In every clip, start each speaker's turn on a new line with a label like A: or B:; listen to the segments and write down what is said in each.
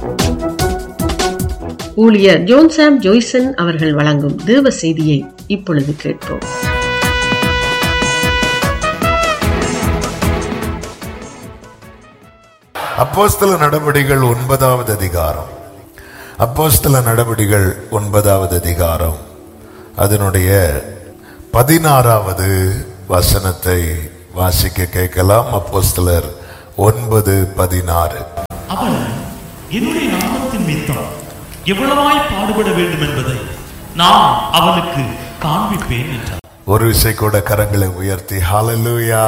A: ஊழியர் ஜோன்சாம் ஜோய்சன் அவர்கள் வழங்கும் தேவ செய்தியை இப்பொழுது கேட்போம்
B: அப்போஸ்தல நடவடிகள் ஒன்பதாவது அதிகாரம் அப்போஸ்தல நடவடிகள் ஒன்பதாவது அதிகாரம் அதனுடைய பதினாறாவது வசனத்தை வாசிக்க கேட்கலாம் அப்போஸ்தலர் ஒன்பது பதினாறு
C: அவன் என்னுடைய நாமத்தின் நிமித்தம் எவ்வளவாய் பாடுபட வேண்டும் என்பதை நான் அவனுக்கு காண்பிப்பேன் என்றார்
B: ஒரு விசை கூட கரங்களை உயர்த்தி ஹalleluya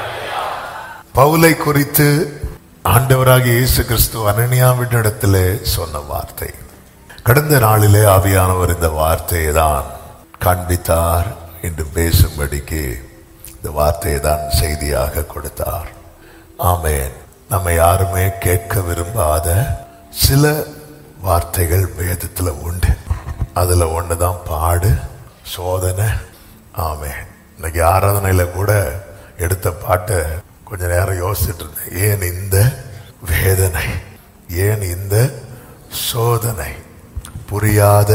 B: பவுலை குறித்து ஆண்டவராகிய இயேசு கிறிஸ்து அனனியாவின் இடத்திலே சொன்ன வார்த்தை கடந்த நாளிலே ஆவியானவர் இந்த வார்த்தையை தான் காண்பித்தார் என்று பேசும்படிக்கு இந்த வார்த்தையை தான் செய்தியாக கொடுத்தார் ஆமென் நம்ம யாருமே கேட்க விரும்பாத சில வார்த்தைகள் வேதத்துல உண்டு அதுல ஒண்ணுதான் பாடு சோதனை ஆமென் இன்னைக்கு ஆராதனையில கூட எடுத்த பாட்டை கொஞ்ச நேரம் யோசிச்சுட்டு இருந்தேன் ஏன் இந்த வேதனை ஏன் இந்த சோதனை புரியாத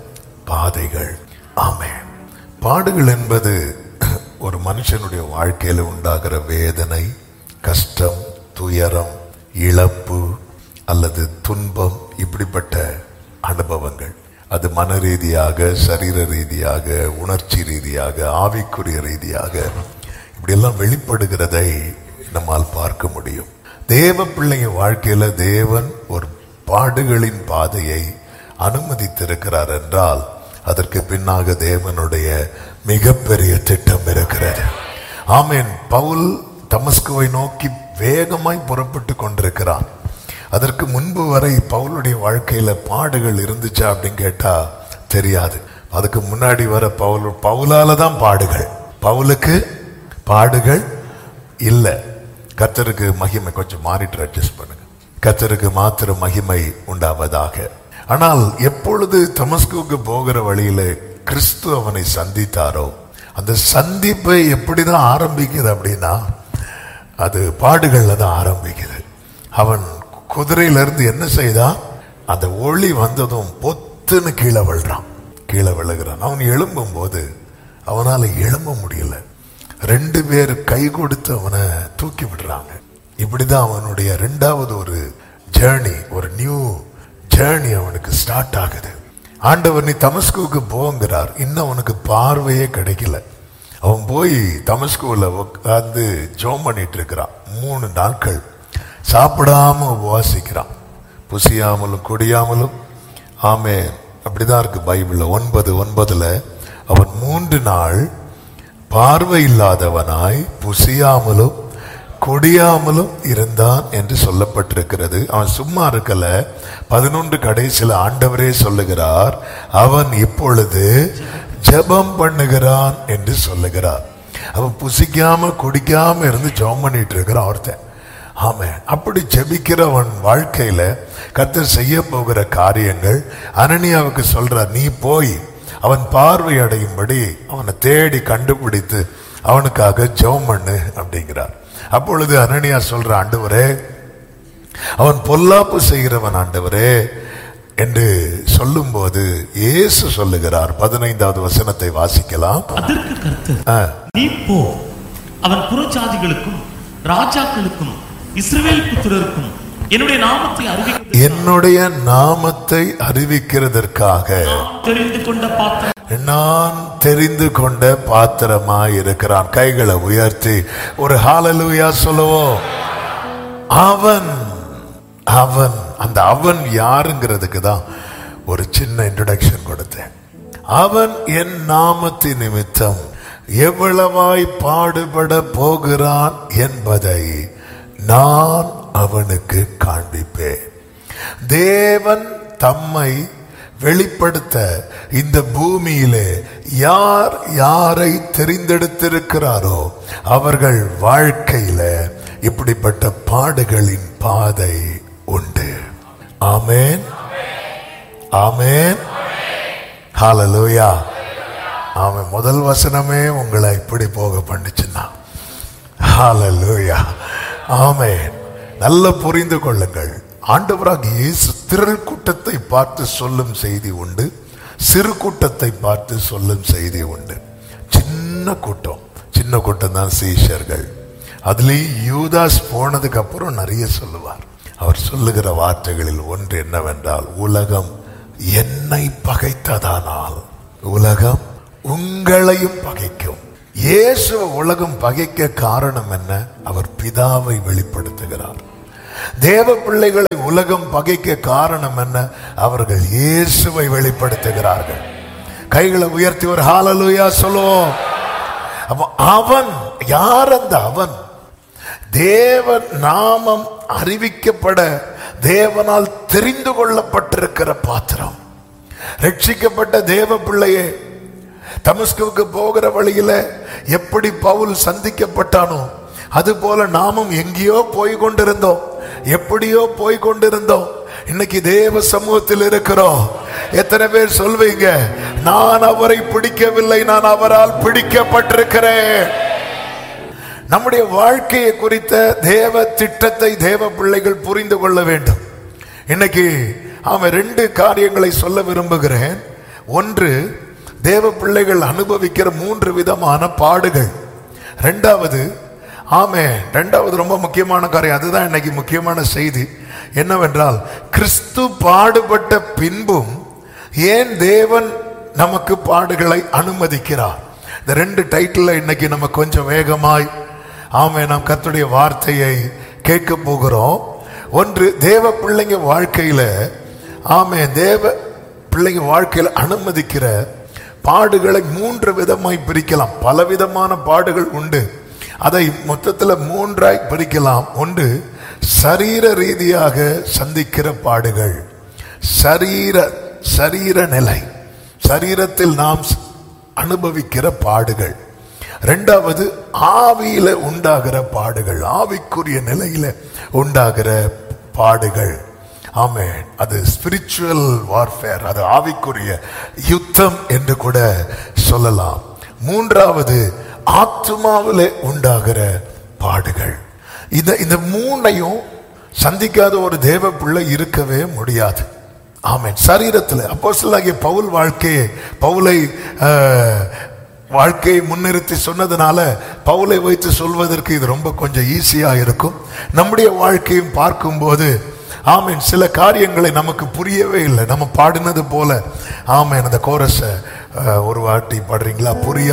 B: பாதைகள் ஆமென் பாடுகள் என்பது ஒரு மனுஷனுடைய வாழ்க்கையில உண்டாகிற வேதனை கஷ்டம் துயரம் இழப்பு அல்லது துன்பம் இப்படிப்பட்ட அனுபவங்கள் அது மன ரீதியாக சரீர ரீதியாக உணர்ச்சி ரீதியாக ஆவிக்குரிய ரீதியாக இப்படியெல்லாம் வெளிப்படுகிறதை நம்மால் பார்க்க முடியும் தேவ பிள்ளைங்க வாழ்க்கையில தேவன் ஒரு பாடுகளின் பாதையை அனுமதித்திருக்கிறார் என்றால் அதற்கு பின்னாக தேவனுடைய மிகப்பெரிய திட்டம் இருக்கிறது ஆமேன் பவுல் தமஸ்குவை நோக்கி வேகமாய் புறப்பட்டு கொண்டிருக்கிறான் அதற்கு முன்பு வரை பவுலுடைய வாழ்க்கையில பாடுகள் இருந்துச்சா அப்படின்னு கேட்டா தெரியாது அதுக்கு முன்னாடி வர பவுல் பவுலால தான் பாடுகள் பவுலுக்கு பாடுகள் இல்லை கத்தருக்கு மகிமை கொஞ்சம் மாறிட்டு அட்ஜஸ்ட் பண்ணுங்க கத்தருக்கு மாத்திர மகிமை உண்டாவதாக ஆனால் எப்பொழுது தமஸ்குக்கு போகிற வழியில கிறிஸ்து அவனை சந்தித்தாரோ அந்த சந்திப்பை எப்படிதான் ஆரம்பிக்குது அப்படின்னா அது பாடுகள்ல தான் ஆரம்பிக்குது அவன் குதிரையில இருந்து என்ன செய்தான் அந்த ஒளி வந்ததும் பொத்துன்னு கீழே விழுறான் கீழே விழுகிறான் அவன் எழும்பும் போது அவனால எழும்ப முடியல ரெண்டு பேர் கை கொடுத்து அவனை தூக்கி விடுறாங்க இப்படிதான் அவனுடைய ரெண்டாவது ஒரு ஜேர்னி ஒரு நியூ ஜேர்னி அவனுக்கு ஸ்டார்ட் ஆகுது ஆண்டவர் நீ தமஸ்குவுக்கு போங்கிறார் இன்னும் அவனுக்கு பார்வையே கிடைக்கல அவன் போய் தமஸ்குவில் உட்காந்து ஜோம் பண்ணிட்டு இருக்கிறான் மூணு நாட்கள் சாப்பிடாம உபவாசிக்கிறான் புசியாமலும் குடியாமலும் ஆமே அப்படிதான் இருக்கு பைபிள்ல ஒன்பது ஒன்பதுல அவன் மூன்று நாள் பார்வை இல்லாதவனாய் புசியாமலும் கொடியாமலும் இருந்தான் என்று சொல்லப்பட்டிருக்கிறது அவன் சும்மா இருக்கல பதினொன்று கடைசியில் ஆண்டவரே சொல்லுகிறார் அவன் இப்பொழுது ஜெபம் பண்ணுகிறான் என்று சொல்லுகிறார் அவன் புசிக்காம குடிக்காம இருந்து ஜெபம் பண்ணிட்டு இருக்கிறான் ஒருத்தன் ஆமா அப்படி ஜெபிக்கிறவன் வாழ்க்கையில கத்தர் செய்ய போகிற காரியங்கள் அனனியாவுக்கு சொல்றார் நீ போய் அவன் பார்வை அடையும்படி அவனை தேடி கண்டுபிடித்து அவனுக்காக ஜெபம் பண்ணு அப்படிங்கிறார் அப்பொழுது அனனியா சொல்ற ஆண்டவரே அவன் பொல்லாப்பு செய்கிறவன் ஆண்டவரே என்று சொல்லும்போது இயேசு சொல்லுகிறார் பதினைந்தாவது வசனத்தை வாசிக்கலாம்
C: அதற்கு கருத்து
B: ஆ,
C: நீ போ அவன் புறஜாதிகளுக்கும் ராஜாக்களுக்கும் இஸ்ரவேல் புத்திரருக்கும் என்னுடைய நாமத்தை அறிவிக்க
B: என்னுடைய நாமத்தை அறிவிக்கிறதற்காக
C: தெரிந்து கொண்ட பாத்திரம்
B: நான் தெரிந்து கொண்ட பாத்திரமாய் இருக்கிறான் கைகளை உயர்த்தி ஒரு ஹாலலூயா சொல்லுவோம் அவன் அவன் அந்த அவன் யாருங்கிறதுக்கு தான் ஒரு சின்ன இன்ட்ரடக்ஷன் கொடுத்தேன் அவன் என் நாமத்தின் நிமித்தம் எவ்வளவாய் பாடுபட போகிறான் என்பதை நான் அவனுக்கு காண்பிப்பேன் தேவன் தம்மை வெளிப்படுத்த இந்த பூமியிலே யார் யாரை தெரிந்தெடுத்திருக்கிறாரோ அவர்கள் வாழ்க்கையில இப்படிப்பட்ட பாடுகளின் பாதை உண்டு ஆமேன் ஆமேன் ஹalleluya ஆமென் முதல் வசனமே உங்களை இப்படி போக பண்ணுச்சுன்னா ஹalleluya ஆமென் நல்ல புரிந்து கொள்ளுங்கள் ஆண்டவராக இயேசு திரள் கூட்டத்தை பார்த்து சொல்லும் செய்தி உண்டு சிறு கூட்டத்தை பார்த்து சொல்லும் செய்தி உண்டு சின்ன கூட்டம் சின்ன கூட்டம் தான் சீஷர்கள் அதுலேயும் யூதாஸ் போனதுக்கு அப்புறம் நிறைய சொல்லுவார் அவர் சொல்லுகிற வார்த்தைகளில் ஒன்று என்னவென்றால் உலகம் என்னை பகைத்ததானால் உலகம் உங்களையும் பகைக்கும் இயேசு உலகம் பகைக்க காரணம் என்ன அவர் பிதாவை வெளிப்படுத்துகிறார் தேவ பிள்ளைகளை உலகம் பகைக்க காரணம் என்ன அவர்கள் இயேசுவை வெளிப்படுத்துகிறார்கள் கைகளை உயர்த்தி ஒரு ஹாலலுயா சொல்லுவோம் அப்ப அவன் யார் அந்த அவன் தேவ நாமம் அறிவிக்கப்பட தேவனால் தெரிந்து கொள்ளப்பட்டிருக்கிற பாத்திரம் ரட்சிக்கப்பட்ட தேவ பிள்ளையே தமஸ்குவுக்கு போகிற வழியில எப்படி பவுல் சந்திக்கப்பட்டானோ அது போல நாமும் எங்கேயோ போய் கொண்டிருந்தோம் எப்படியோ போய் கொண்டிருந்தோம் இன்னைக்கு தேவ சமூகத்தில் இருக்கிறோம் எத்தனை பேர் சொல்வீங்க நான் அவரை பிடிக்கவில்லை நான் அவரால் பிடிக்கப்பட்டிருக்கிறேன் நம்முடைய வாழ்க்கையை குறித்த தேவ திட்டத்தை தேவ பிள்ளைகள் புரிந்து கொள்ள வேண்டும் இன்னைக்கு அவன் ரெண்டு காரியங்களை சொல்ல விரும்புகிறேன் ஒன்று தேவ பிள்ளைகள் அனுபவிக்கிற மூன்று விதமான பாடுகள் ரெண்டாவது ஆமே ரெண்டாவது ரொம்ப முக்கியமான காரியம் அதுதான் இன்னைக்கு முக்கியமான செய்தி என்னவென்றால் கிறிஸ்து பாடுபட்ட பின்பும் ஏன் தேவன் நமக்கு பாடுகளை அனுமதிக்கிறார் இந்த ரெண்டு டைட்டில் இன்னைக்கு நம்ம கொஞ்சம் வேகமாய் ஆமே நாம் கர்த்தருடைய வார்த்தையை கேட்க போகிறோம் ஒன்று தேவ பிள்ளைங்க வாழ்க்கையில ஆமே தேவ பிள்ளைங்க வாழ்க்கையில அனுமதிக்கிற பாடுகளை மூன்று விதமாய் பிரிக்கலாம் பலவிதமான பாடுகள் உண்டு அதை மொத்தத்தில் மூன்றாய் பிரிக்கலாம் ஒன்று சரீர ரீதியாக சந்திக்கிற பாடுகள் சரீர சரீர நிலை சரீரத்தில் நாம் அனுபவிக்கிற பாடுகள் ரெண்டாவது ஆவியில உண்டாகிற பாடுகள் ஆவிக்குரிய நிலையில உண்டாகிற பாடுகள் ஆமே அது ஸ்பிரிச்சுவல் வார்ஃபேர் அது ஆவிக்குரிய யுத்தம் என்று கூட சொல்லலாம் மூன்றாவது ஆத்மாவில உண்டாகிற பாடுகள் இந்த இந்த மூணையும் சந்திக்காத ஒரு தேவ பிள்ளை இருக்கவே முடியாது ஆமென் சரீரத்தில் அப்போ பவுல் வாழ்க்கையை பவுலை ஆஹ், வாழ்க்கையை முன்னிறுத்தி சொன்னதுனால பவுலை வைத்து சொல்வதற்கு இது ரொம்ப கொஞ்சம் ஈஸியா இருக்கும் நம்முடைய வாழ்க்கையும் பார்க்கும்போது ஆமீன் சில காரியங்களை நமக்கு புரியவே இல்லை நம்ம பாடினது போல ஆமேன் அந்த கோரஸை ஒரு வாட்டி பாடுறீங்களா புரிய